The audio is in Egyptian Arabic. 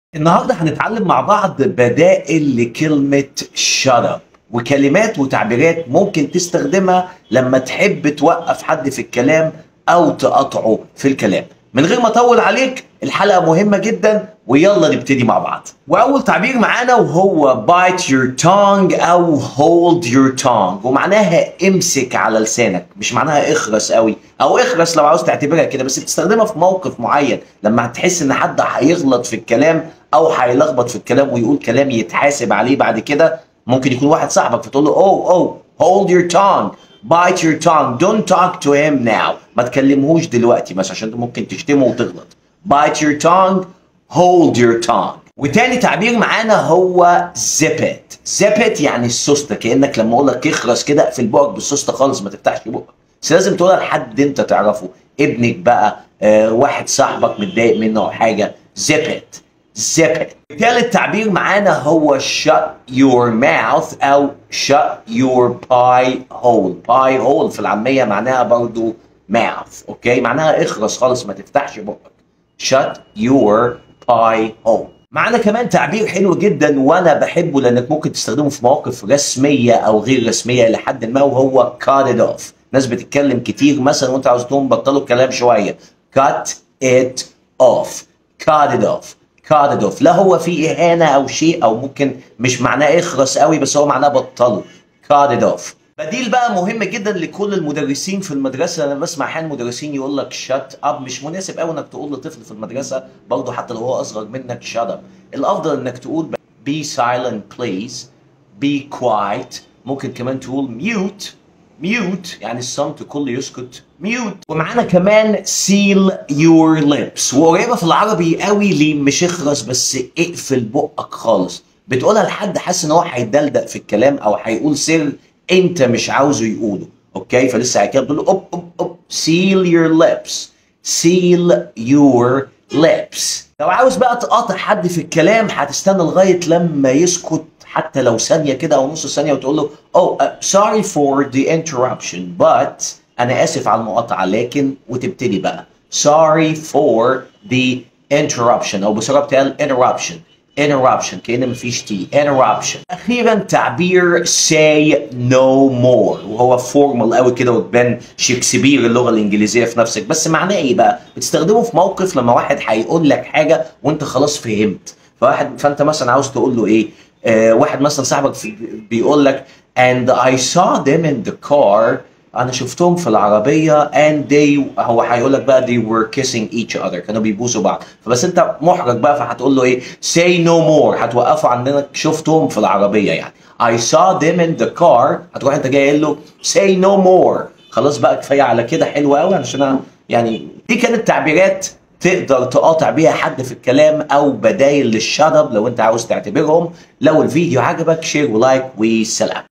النهارده هنتعلم مع بعض بدائل لكلمة shut up وكلمات وتعبيرات ممكن تستخدمها لما تحب توقف حد في الكلام أو تقاطعه في الكلام من غير ما أطول عليك الحلقة مهمة جدا ويلا نبتدي مع بعض وأول تعبير معانا وهو bite your tongue أو hold your tongue ومعناها امسك على لسانك مش معناها اخرس قوي أو اخرس لو عاوز تعتبرها كده بس بتستخدمها في موقف معين لما هتحس إن حد هيغلط في الكلام أو هيلخبط في الكلام ويقول كلام يتحاسب عليه بعد كده ممكن يكون واحد صاحبك فتقول له oh oh hold your tongue bite your tongue don't talk to him now ما تكلمهوش دلوقتي بس عشان ممكن تشتمه وتغلط bite your tongue hold your tongue وتاني تعبير معانا هو zip it zip it يعني السوسته كانك لما اقول لك اخرس كده اقفل بقك بالسوسته خالص ما تفتحش بقك بس لازم تقولها لحد انت تعرفه ابنك بقى آه واحد صاحبك متضايق منه او حاجه zip it zip it ثالث تعبير معانا هو shut your mouth او shut your pie hole pie hole في العامية معناها برضو mouth اوكي معناها اخرس خالص ما تفتحش بقك shut your pie hole معانا كمان تعبير حلو جدا وانا بحبه لانك ممكن تستخدمه في مواقف رسميه او غير رسميه لحد ما وهو cut it off ناس بتتكلم كتير مثلا وانت عاوز تقوم بطلوا الكلام شويه cut it off cut it off cut it off لا هو في اهانه او شيء او ممكن مش معناه اخرس قوي بس هو معناه بطله cut it off بديل بقى مهم جدا لكل المدرسين في المدرسه انا بسمع احيانا مدرسين يقول لك شات اب مش مناسب قوي انك تقول لطفل في المدرسه برضه حتى لو هو اصغر منك شات اب الافضل انك تقول be silent please be quiet ممكن كمان تقول mute mute يعني الصمت كله يسكت mute ومعانا كمان seal your lips وقريبه في العربي قوي ليه مش اخرس بس اقفل بقك خالص بتقولها لحد حاسس ان هو هيدلدق في الكلام او هيقول سر انت مش عاوزه يقوله اوكي فلسه كده بتقول له اوب اوب اوب seal your lips seal your lips لو عاوز بقى تقاطع حد في الكلام هتستنى لغايه لما يسكت حتى لو ثانيه كده او نص ثانيه وتقول له oh uh, sorry for the interruption but انا اسف على المقاطعه لكن وتبتدي بقى sorry for the interruption او بسرعه بتقال interruption interruption كأن مفيش تي interruption أخيرا تعبير say no more وهو فورمال قوي كده وتبان شكسبير اللغة الإنجليزية في نفسك بس معناه إيه بقى؟ بتستخدمه في موقف لما واحد هيقول لك حاجة وأنت خلاص فهمت فواحد فأنت مثلا عاوز تقول له إيه؟ آه واحد مثلا صاحبك بيقول لك and I saw them in the car انا شفتهم في العربيه and they هو هيقول لك بقى they were kissing each other كانوا بيبوسوا بعض فبس انت محرج بقى فهتقول له ايه say no more هتوقفه عندنا شفتهم في العربيه يعني I saw them in the car هتروح انت جاي قايل له say no more خلاص بقى كفايه على كده حلو قوي علشان انا يعني دي كانت تعبيرات تقدر تقاطع بيها حد في الكلام او بدايل للشرب لو انت عاوز تعتبرهم لو الفيديو عجبك شير ولايك وسلام